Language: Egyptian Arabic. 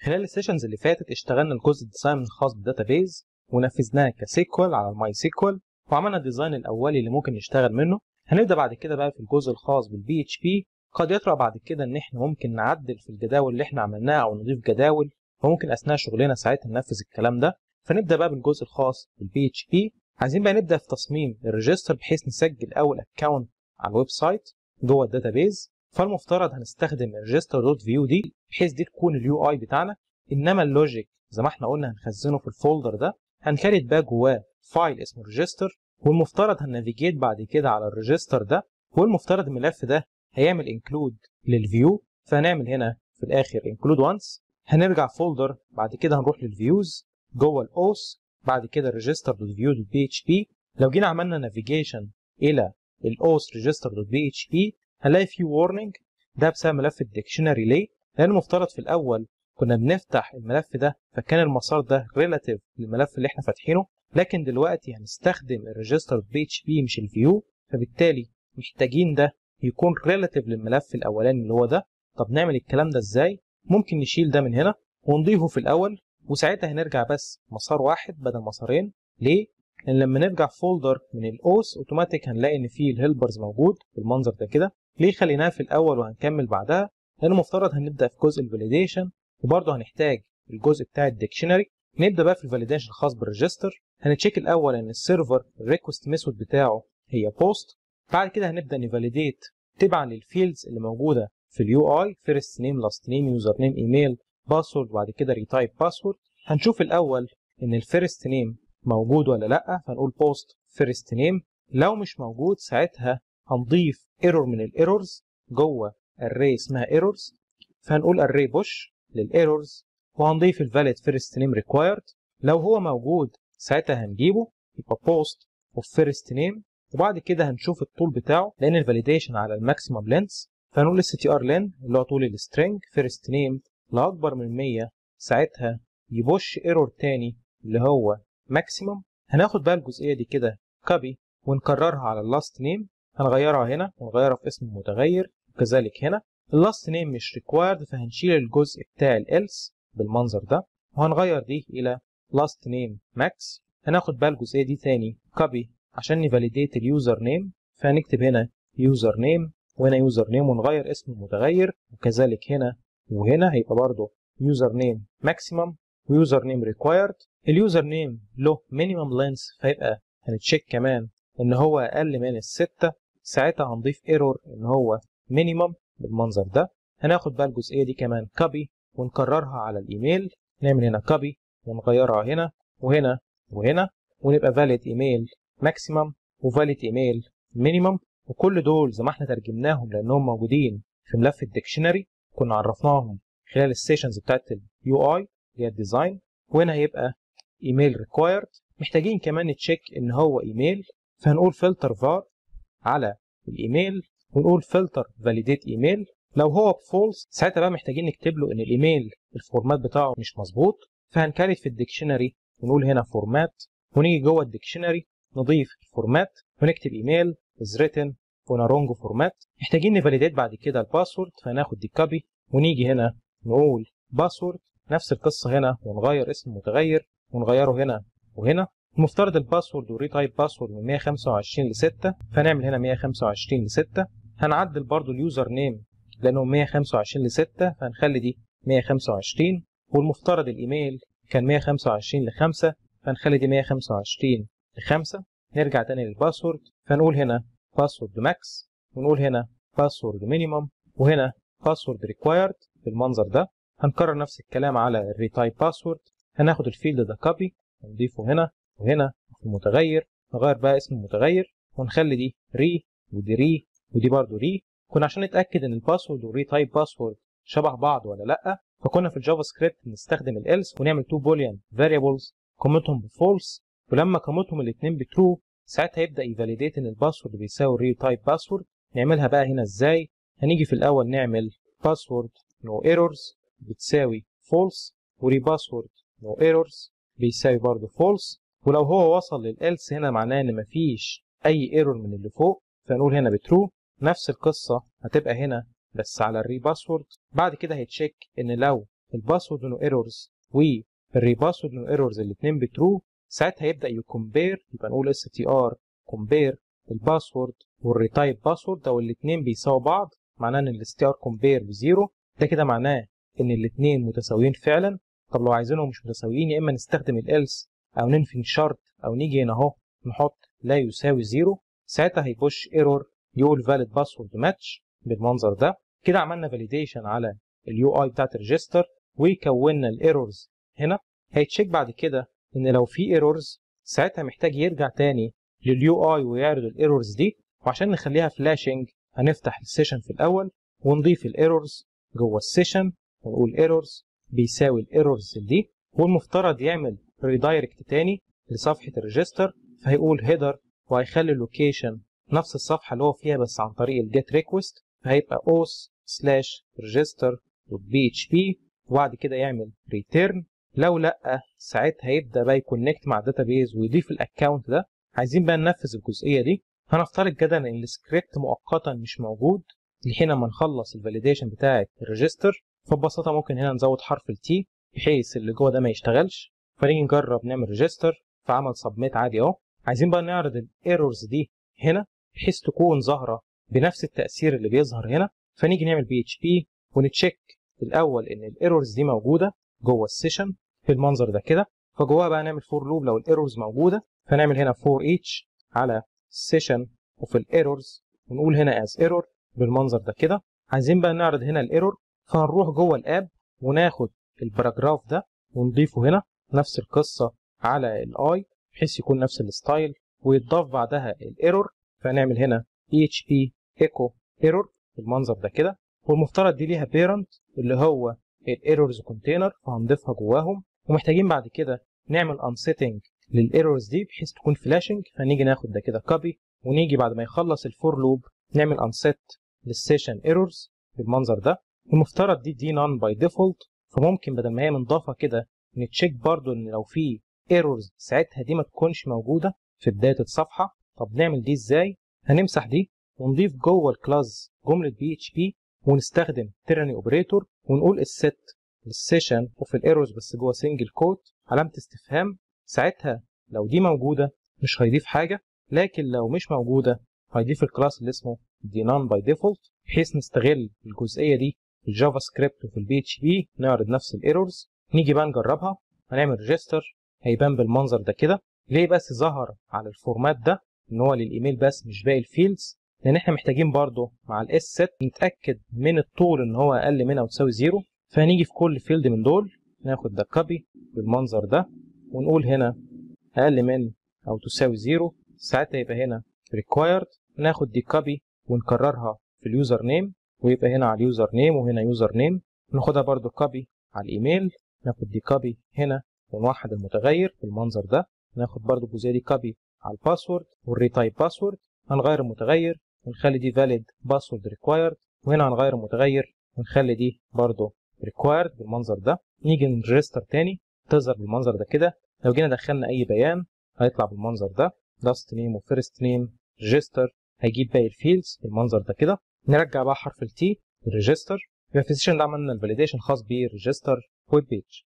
خلال السيشنز اللي فاتت اشتغلنا الجزء الديزاين الخاص بالداتابيز ونفذناه كسيكوال على الماي سيكوال وعملنا الديزاين الاولي اللي ممكن نشتغل منه هنبدا بعد كده بقى في الجزء الخاص بالبي اتش بي قد يطرأ بعد كده ان احنا ممكن نعدل في الجداول اللي احنا عملناها او نضيف جداول وممكن اثناء شغلنا ساعتها ننفذ الكلام ده فنبدا بقى بالجزء الخاص بالبي اتش بي عايزين بقى نبدا في تصميم الريجستر بحيث نسجل اول اكونت على الويب سايت جوه الداتابيز فالمفترض هنستخدم الريجستر دوت فيو دي بحيث دي تكون اليو اي بتاعنا انما اللوجيك زي ما احنا قلنا هنخزنه في الفولدر ده هنكريت بقى جواه فايل اسمه ريجستر والمفترض هننافيجيت بعد كده على الريجستر ده والمفترض الملف ده هيعمل انكلود للفيو فهنعمل هنا في الاخر انكلود وانس هنرجع فولدر بعد كده هنروح للفيوز جوه الاوس بعد كده الريجستر دوت فيو دوت بي اتش بي لو جينا عملنا نافيجيشن الى الاوس ريجستر دوت بي اتش بي هنلاقي فيه وارنينج ده بسبب ملف الديكشنري ليه؟ لان المفترض في الاول كنا بنفتح الملف ده فكان المسار ده ريلاتيف للملف اللي احنا فاتحينه لكن دلوقتي هنستخدم الريجستر بي اتش بي مش الفيو فبالتالي محتاجين ده يكون ريلاتيف للملف الاولاني اللي هو ده طب نعمل الكلام ده ازاي ممكن نشيل ده من هنا ونضيفه في الاول وساعتها هنرجع بس مسار واحد بدل مسارين ليه لان لما نرجع فولدر من الاوس اوتوماتيك هنلاقي ان فيه الهيلبرز موجود بالمنظر ده كده ليه خليناها في الاول وهنكمل بعدها لان المفترض هنبدا في جزء الفاليديشن وبرضه هنحتاج الجزء بتاع الديكشنري نبدا بقى في الفاليديشن الخاص بالريجستر هنتشيك الاول ان السيرفر الريكوست ميثود بتاعه هي بوست بعد كده هنبدا نفاليديت تبعا للفيلدز اللي موجوده في اليو اي فيرست نيم لاست نيم يوزر نيم ايميل باسورد وبعد كده ريتايب باسورد هنشوف الاول ان الفيرست نيم موجود ولا لا فنقول بوست فيرست نيم لو مش موجود ساعتها هنضيف ايرور من الايرورز جوه array اسمها ايرورز فهنقول array push للايرورز وهنضيف الفاليد فيرست نيم ريكوايرد لو هو موجود ساعتها هنجيبه يبقى post of first name وبعد كده هنشوف الطول بتاعه لان الفاليديشن على الماكسيمم لينث فهنقول str len اللي هو طول السترنج فيرست نيم لاكبر من 100 ساعتها يبوش ايرور تاني اللي هو ماكسيمم هناخد بقى الجزئيه دي كده كوبي ونكررها على اللاست نيم هنغيرها هنا ونغيرها في اسم متغير وكذلك هنا اللاست نيم مش ريكوايرد فهنشيل الجزء بتاع الالس بالمنظر ده وهنغير دي الى لاست نيم ماكس هناخد بقى الجزئيه دي تاني كوبي عشان نفاليديت اليوزر نيم فهنكتب هنا يوزر نيم وهنا يوزر نيم ونغير اسم المتغير وكذلك هنا وهنا هيبقى برضه يوزر نيم ماكسيمم ويوزر نيم ريكوايرد اليوزر نيم له مينيمم لينث فيبقى هنتشيك كمان ان هو اقل من الستة ساعتها هنضيف ايرور ان هو مينيمم بالمنظر ده هناخد بقى الجزئيه دي كمان كوبي ونكررها على الايميل نعمل هنا كوبي ونغيرها هنا وهنا وهنا ونبقى فاليد ايميل ماكسيمم وفاليد ايميل مينيمم وكل دول زي ما احنا ترجمناهم لانهم موجودين في ملف الديكشنري كنا عرفناهم خلال السيشنز بتاعت اليو اي اللي هي الديزاين وهنا هيبقى ايميل ريكوايرد محتاجين كمان نتشيك ان هو ايميل فهنقول فلتر فار على الايميل ونقول فلتر فاليديت ايميل لو هو بفولس ساعتها بقى محتاجين نكتب له ان الايميل الفورمات بتاعه مش مظبوط فهنكريت في الديكشنري ونقول هنا فورمات ونيجي جوه الديكشنري نضيف الفورمات ونكتب ايميل از written on a wrong فورمات محتاجين نفاليديت بعد كده الباسورد فهناخد دي كوبي ونيجي هنا نقول باسورد نفس القصه هنا ونغير اسم المتغير ونغيره هنا وهنا المفترض الباسورد وريتايب باسورد من 125 ل 6 فنعمل هنا 125 ل 6 هنعدل برضو اليوزر نيم لانه 125 ل 6 فهنخلي دي 125 والمفترض الايميل كان 125 ل 5 فنخلي دي 125 ل 5 نرجع تاني للباسورد فنقول هنا باسورد ماكس ونقول هنا باسورد مينيمم وهنا باسورد ريكوايرد بالمنظر ده هنكرر نفس الكلام على الريتايب باسورد هناخد الفيلد ده كوبي ونضيفه هنا وهنا في المتغير نغير بقى اسم المتغير ونخلي دي ري ودي ري ودي برضو ري كنا عشان نتاكد ان الباسورد والريتايب باسورد شبه بعض ولا لا فكنا في الجافا سكريبت نستخدم الالس ونعمل تو بوليان فاريبلز قيمتهم بفولس ولما قيمتهم الاثنين بترو ساعتها يبدا يفاليديت ان الباسورد بيساوي الريتايب باسورد نعملها بقى هنا ازاي هنيجي في الاول نعمل باسورد نو ايرورز بتساوي فولس وري باسورد نو ايرورز بيساوي برضه فولس ولو هو وصل للالس هنا معناه ان مفيش اي ايرور من اللي فوق فنقول هنا بترو نفس القصه هتبقى هنا بس على الري باسورد بعد كده هيتشيك ان لو الباسورد نو ايرورز والريباسورد نو ايرورز الاثنين بترو ساعتها يبدا يكمبير يبقى نقول اس تي ار كومبير الباسورد والريتايب باسورد لو الاثنين بيساووا بعض معناه ان الاس تي ار كومبير بزيرو ده كده معناه ان الاثنين متساويين فعلا طب لو عايزينهم مش متساويين يا اما نستخدم الالس او ننفي شرط او نيجي هنا اهو نحط لا يساوي زيرو ساعتها هيبوش ايرور يقول valid password match بالمنظر ده كده عملنا فاليديشن على اليو اي بتاعت الريجستر وكونا الايرورز هنا هيتشيك بعد كده ان لو في ايرورز ساعتها محتاج يرجع تاني لليو اي ويعرض الايرورز دي وعشان نخليها فلاشنج هنفتح السيشن في الاول ونضيف الايرورز جوه السيشن ونقول ايرورز بيساوي الايرورز دي والمفترض يعمل ريدايركت تاني لصفحه الريجستر فهيقول هيدر وهيخلي اللوكيشن نفس الصفحه اللي هو فيها بس عن طريق الجيت ريكوست فهيبقى اوس سلاش ريجستر بي اتش بي وبعد كده يعمل ريتيرن لو لا ساعتها هيبدا بقى يكونكت مع الداتابيز ويضيف الاكونت ده عايزين بقى ننفذ الجزئيه دي هنفترض كده ان السكريبت مؤقتا مش موجود لحين ما نخلص الفاليديشن بتاعه الريجستر فببساطه ممكن هنا نزود حرف التي بحيث اللي جوه ده ما يشتغلش فنيجي نجرب نعمل ريجستر فعمل سبميت عادي اهو عايزين بقى نعرض الايرورز دي هنا بحيث تكون ظاهره بنفس التاثير اللي بيظهر هنا فنيجي نعمل بي اتش بي ونتشيك الاول ان الايرورز دي موجوده جوه السيشن في المنظر ده كده فجواها بقى نعمل فور لوب لو الايرورز موجوده فنعمل هنا فور ايتش على السيشن وفي الايرورز ونقول هنا از ايرور بالمنظر ده كده عايزين بقى نعرض هنا الايرور فهنروح جوه الاب وناخد الباراجراف ده ونضيفه هنا نفس القصه على الاي بحيث يكون نفس الستايل ويتضاف بعدها الايرور فنعمل هنا php echo error بالمنظر ده كده والمفترض دي ليها بيرنت اللي هو الايرورز كونتينر فهنضيفها جواهم ومحتاجين بعد كده نعمل unsetting للايرورز دي بحيث تكون فلاشنج فنيجي ناخد ده كده كوبي ونيجي بعد ما يخلص الفور لوب نعمل unset للسيشن ايرورز بالمنظر ده المفترض دي دي نون باي ديفولت فممكن بدل ما هي منضافه كده نتشيك برضو ان لو في ايرورز ساعتها دي ما تكونش موجوده في بدايه الصفحه طب نعمل دي ازاي هنمسح دي ونضيف جوه الكلاس جمله بي اتش بي ونستخدم تيراني اوبريتور ونقول الست للسيشن وفي الايرورز بس جوه سنجل كوت علامه استفهام ساعتها لو دي موجوده مش هيضيف حاجه لكن لو مش موجوده هيضيف الكلاس اللي اسمه دي نون باي ديفولت بحيث نستغل الجزئيه دي في الجافا سكريبت وفي البي اتش بي نعرض نفس الايرورز نيجي بقى نجربها هنعمل ريجستر هيبان بالمنظر ده كده ليه بس ظهر على الفورمات ده ان هو للايميل بس مش باقي الفيلدز لان احنا محتاجين برضو مع الاس ست نتاكد من الطول ان هو اقل من او تساوي زيرو فهنيجي في كل فيلد من دول ناخد ده كوبي بالمنظر ده ونقول هنا اقل من او تساوي زيرو ساعتها يبقى هنا required ناخد دي كوبي ونكررها في اليوزر نيم ويبقى هنا على اليوزر نيم وهنا يوزر نيم ناخدها برضو كوبي على الايميل ناخد دي كوبي هنا ونوحد المتغير بالمنظر ده ناخد برضو الجزئيه دي كوبي على الباسورد والريتايب باسورد هنغير المتغير ونخلي دي valid password required وهنا هنغير المتغير ونخلي دي برضو required بالمنظر ده نيجي نريجستر تاني تظهر بالمنظر ده كده لو جينا دخلنا اي بيان هيطلع بالمنظر ده last name وفيرست نيم register هيجيب باقي الفيلدز بالمنظر ده كده نرجع بقى حرف التي الريجستر يبقى في السيشن ده عملنا الفاليديشن خاص بالريجستر ويب بيج